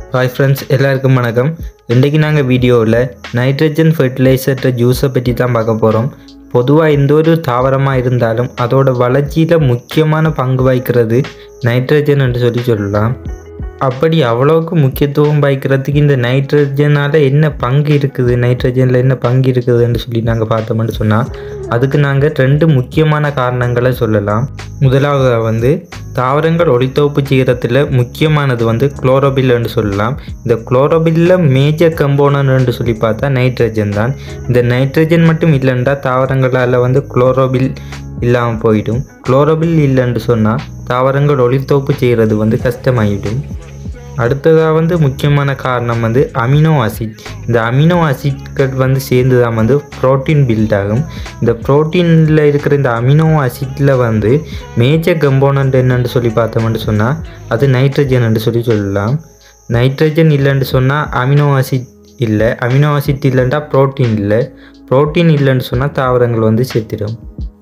hi friends எல்லாருக்கும் வணக்கம் இன்றைக்கி நாங்கள் வீடியோவில் நைட்ரஜன் ஃபெர்டிலைசர் ஜூஸை பற்றி தான் பார்க்க போகிறோம் பொதுவாக எந்த ஒரு தாவரமாக இருந்தாலும் அதோட வளர்ச்சியில் முக்கியமான பங்கு வகிக்கிறது நைட்ரஜன் என்று சொல்லி சொல்லலாம் அப்படி அவ்வளோக்கு முக்கியத்துவம் வகிக்கிறதுக்கு இந்த நைட்ரஜனால் என்ன பங்கு இருக்குது நைட்ரஜனில் என்ன பங்கு இருக்குதுன்னு சொல்லி நாங்கள் பார்த்தோம்னு சொன்னால் அதுக்கு நாங்கள் ரெண்டு முக்கியமான காரணங்களை சொல்லலாம் முதலாவது வந்து தாவரங்கள் ஒளித்தொகுப்பு செய்கிறதுல முக்கியமானது வந்து குளோரோபில்னு சொல்லலாம் இந்த குளோரோபில்ல மேஜர் கம்போனன்ட்னு சொல்லி பார்த்தா நைட்ரஜன் தான் இந்த நைட்ரஜன் மட்டும் இல்லைன்றா தாவரங்களால் வந்து குளோரோபில் இல்லாமல் போயிடும் குளோரோபில் இல்லைன்னு சொன்னால் தாவரங்கள் ஒளித்தொகுப்பு செய்கிறது வந்து கஷ்டமாயிடும் அடுத்ததாக வந்து முக்கியமான காரணம் வந்து அமினோ ஆசிட் இந்த அமினோ ஆசிட்கள் வந்து சேர்ந்து தான் வந்து ப்ரோட்டீன் பில்ட் ஆகும் இந்த ப்ரோட்டீனில் இருக்கிற இந்த அமினோ ஆசிட்டில் வந்து மேஜர் கம்போனண்ட் என்னன்னு சொல்லி பார்த்தோம்னு சொன்னால் அது நைட்ரஜன் என்று சொல்லி சொல்லலாம் நைட்ரஜன் இல்லைன்னு சொன்னால் அமினோ ஆசிட் இல்லை அமினோ ஆசிட் இல்லைண்டா ப்ரோட்டீன் இல்லை ப்ரோட்டீன் இல்லைன்னு சொன்னால் தாவரங்கள் வந்து செத்துடும்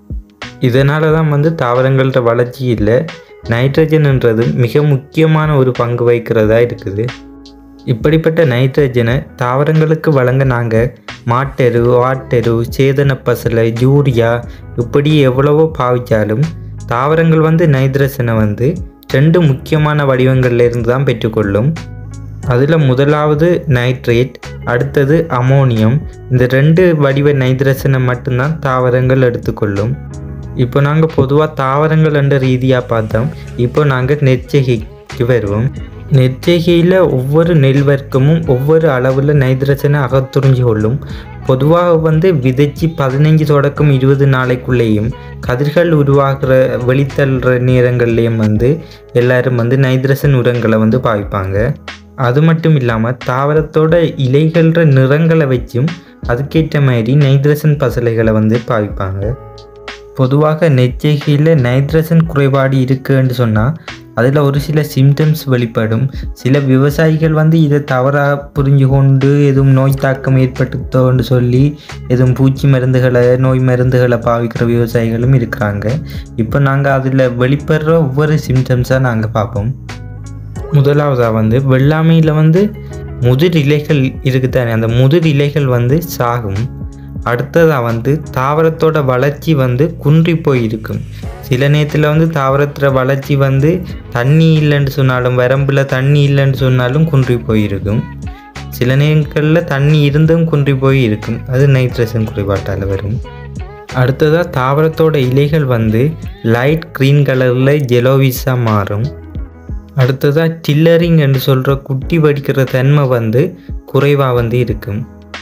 இதனால தான் வந்து தாவரங்களோட வளர்ச்சி இல்லை நைட்ரஜன்ன்றது மிக முக்கியமான ஒரு பங்கு வகிக்கிறதா இருக்குது இப்படிப்பட்ட நைட்ரஜனை தாவரங்களுக்கு வழங்க நாங்கள் மாட்டெரு ஆட்டெரு சேதன பசலை யூரியா இப்படி எவ்வளவோ பாவிச்சாலும் தாவரங்கள் வந்து நைட்ரஜனை வந்து ரெண்டு முக்கியமான வடிவங்கள்ல இருந்து தான் பெற்றுக்கொள்ளும் அதில் முதலாவது நைட்ரேட் அடுத்தது அமோனியம் இந்த ரெண்டு வடிவ நைட்ரஜனை மட்டும்தான் தாவரங்கள் எடுத்துக்கொள்ளும் இப்போ நாங்கள் பொதுவாக தாவரங்கள் என்ற ரீதியாக பார்த்தோம் இப்போ நாங்கள் நெற்செய்கைக்கு வருவோம் நெற்செய்கையில் ஒவ்வொரு நெல் வர்க்கமும் ஒவ்வொரு அளவில் நைட்ரஜனை அகத்துறிஞ்சு கொள்ளும் பொதுவாக வந்து விதைச்சி பதினைஞ்சு தொடக்கம் இருபது நாளைக்குள்ளேயும் கதிர்கள் உருவாகிற வெளித்தள்ளுற நேரங்கள்லேயும் வந்து எல்லாரும் வந்து நைட்ரஜன் உரங்களை வந்து பாவிப்பாங்க அது மட்டும் இல்லாமல் தாவரத்தோட இலைகள நிறங்களை வச்சும் அதுக்கேற்ற மாதிரி நைட்ரஜன் பசலைகளை வந்து பாவிப்பாங்க பொதுவாக நெச்செய்கையில் நைட்ரஜன் குறைபாடு இருக்குன்னு சொன்னால் அதில் ஒரு சில சிம்டம்ஸ் வெளிப்படும் சில விவசாயிகள் வந்து இதை தவறாக புரிஞ்சு கொண்டு எதுவும் நோய் தாக்கம் ஏற்பட்டுத்தோன்னு சொல்லி எதுவும் பூச்சி மருந்துகளை நோய் மருந்துகளை பாவிக்கிற விவசாயிகளும் இருக்கிறாங்க இப்போ நாங்கள் அதில் வெளிப்படுற ஒவ்வொரு சிம்டம்ஸாக நாங்கள் பார்ப்போம் முதலாவதாக வந்து வெள்ளாமையில் வந்து முதிர் இலைகள் இருக்குதானே அந்த முதிர் இலைகள் வந்து சாகும் அடுத்ததாக வந்து தாவரத்தோட வளர்ச்சி வந்து குன்றி போயிருக்கும் சில நேரத்தில் வந்து தாவரத்தோட வளர்ச்சி வந்து தண்ணி இல்லைன்னு சொன்னாலும் வரம்பில் தண்ணி இல்லைன்னு சொன்னாலும் குன்றி போயிருக்கும் சில நேரங்களில் தண்ணி இருந்தும் குன்றி போய் இருக்கும் அது நைட்ரஜன் குறைபாட்டால் வரும் அடுத்ததாக தாவரத்தோட இலைகள் வந்து லைட் க்ரீன் கலரில் ஜெலோவிஸாக மாறும் அடுத்ததாக டில்லரிங் என்று சொல்கிற குட்டி வடிக்கிற தன்மை வந்து குறைவாக வந்து இருக்கும்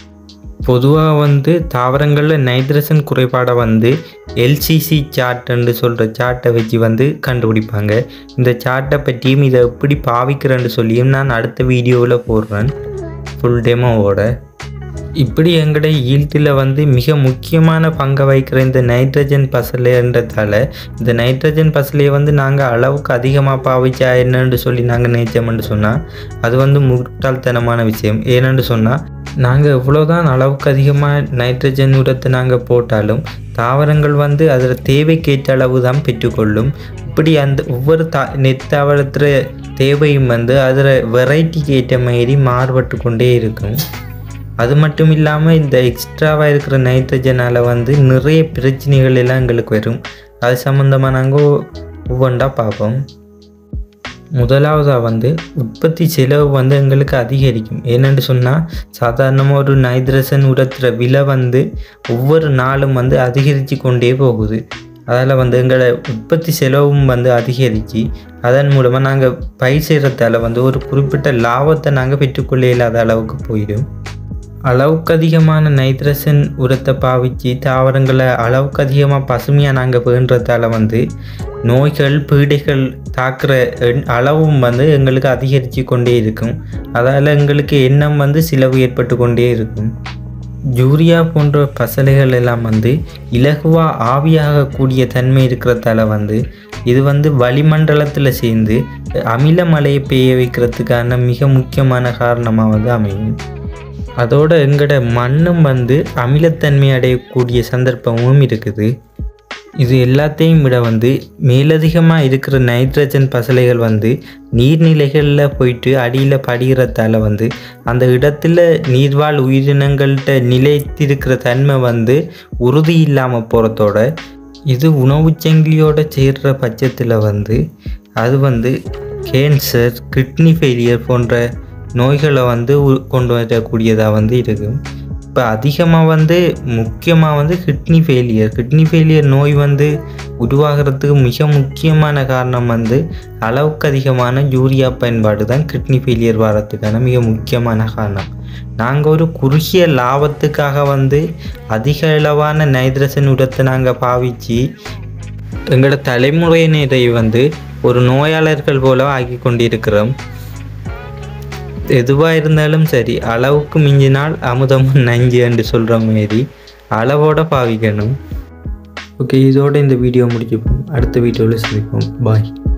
பொதுவாக வந்து தாவரங்களில் நைட்ரஜன் குறைபாடை வந்து எல்சிசி சார்ட்ன்னு சொல்கிற சார்ட்டை வச்சு வந்து கண்டுபிடிப்பாங்க இந்த சார்ட்டை பற்றியும் இதை எப்படி பாவிக்கிறேன்னு சொல்லியும் நான் அடுத்த வீடியோவில் போடுறேன் ஃபுல் டெமோவோட இப்படி எங்கட ஈல்ட்டில் வந்து மிக முக்கியமான பங்கை வகிக்கிற இந்த நைட்ரஜன் பசலைன்றதால இந்த நைட்ரஜன் பசலையை வந்து நாங்கள் அளவுக்கு அதிகமாக பாவிச்சா என்னன்னு சொல்லி நாங்கள் நினைச்சோம்னு சொன்னால் அது வந்து முட்டாள்தனமான விஷயம் ஏனென்று சொன்னால் நாங்கள் எவ்வளோதான் அளவுக்கு அதிகமாக நைட்ரஜன் உரத்தை நாங்கள் போட்டாலும் தாவரங்கள் வந்து அதில் தேவைக்கேற்ற அளவு தான் பெற்றுக்கொள்ளும் இப்படி அந்த ஒவ்வொரு தா நெத்தாவரத்துற தேவையும் வந்து அதில் வெரைட்டிக்கு ஏற்ற மாதிரி மாறுபட்டு கொண்டே இருக்கும் அது மட்டும் இல்லாமல் இந்த எக்ஸ்ட்ராவாக இருக்கிற நைட்ரஜனால் வந்து நிறைய பிரச்சனைகள் எல்லாம் எங்களுக்கு வரும் அது சம்மந்தமாக நாங்கள் ஒவ்வொன்றா பார்ப்போம் முதலாவதாக வந்து உற்பத்தி செலவு வந்து எங்களுக்கு அதிகரிக்கும் ஏனென்று சொன்னால் சாதாரணமாக ஒரு நைட்ரஜன் உரத்துற விலை வந்து ஒவ்வொரு நாளும் வந்து அதிகரித்து கொண்டே போகுது அதில் வந்து எங்களோட உற்பத்தி செலவும் வந்து அதிகரித்து அதன் மூலமாக நாங்கள் பயிர் செய்கிறதால வந்து ஒரு குறிப்பிட்ட லாபத்தை நாங்கள் பெற்றுக்கொள்ள இல்லாத அளவுக்கு போயிடும் அளவுக்கு அதிகமான நைட்ரஜன் உரத்தை பாவிச்சு தாவரங்களை அளவுக்கு அதிகமாக பசுமையாக நாங்கள் பேணுறதால வந்து நோய்கள் பீடைகள் தாக்குற அளவும் வந்து எங்களுக்கு அதிகரித்து கொண்டே இருக்கும் அதால் எங்களுக்கு எண்ணம் வந்து செலவு ஏற்பட்டு கொண்டே இருக்கும் யூரியா போன்ற பசலைகள் எல்லாம் வந்து இலகுவாக ஆவியாகக்கூடிய தன்மை இருக்கிறதால வந்து இது வந்து வளிமண்டலத்தில் சேர்ந்து அமில மழையை பெய்ய வைக்கிறதுக்கான மிக முக்கியமான காரணமாக வந்து அமையும் அதோட எங்களோட மண்ணும் வந்து அமிலத்தன்மை அடையக்கூடிய சந்தர்ப்பமும் இருக்குது இது எல்லாத்தையும் விட வந்து மேலதிகமாக இருக்கிற நைட்ரஜன் பசலைகள் வந்து நீர்நிலைகளில் போயிட்டு அடியில் படிகிறதால வந்து அந்த இடத்துல நீர்வாழ் உயிரினங்கள்கிட்ட நிலைத்திருக்கிற தன்மை வந்து உறுதி இல்லாமல் போகிறதோட இது உணவுச் சங்கிலியோட சேர்ற பட்சத்தில் வந்து அது வந்து கேன்சர் கிட்னி ஃபெயிலியர் போன்ற நோய்களை வந்து உ- கொண்டு வரக்கூடியதாக வந்து இருக்கும் இப்போ அதிகமாக வந்து முக்கியமாக வந்து கிட்னி ஃபெயிலியர் கிட்னி ஃபெயிலியர் நோய் வந்து உருவாகிறதுக்கு மிக முக்கியமான காரணம் வந்து அளவுக்கு அதிகமான யூரியா பயன்பாடு தான் கிட்னி ஃபெயிலியர் வரத்துக்கான மிக முக்கியமான காரணம் நாங்கள் ஒரு குறுகிய லாபத்துக்காக வந்து அதிக அளவான நைட்ரஜன் உரத்தை நாங்கள் பாவிச்சு எங்களோட தலைமுறையினரை வந்து ஒரு நோயாளர்கள் போல ஆக்கி கொண்டிருக்கிறோம் எதுவாக இருந்தாலும் சரி அளவுக்கு மிஞ்சினால் அமுதமும் நஞ்சு என்று சொல்கிற மாரி அளவோட பாவிக்கணும் ஓகே இதோட இந்த வீடியோ முடிச்சுப்போம் அடுத்த வீடியோவில் சந்திப்போம் பாய்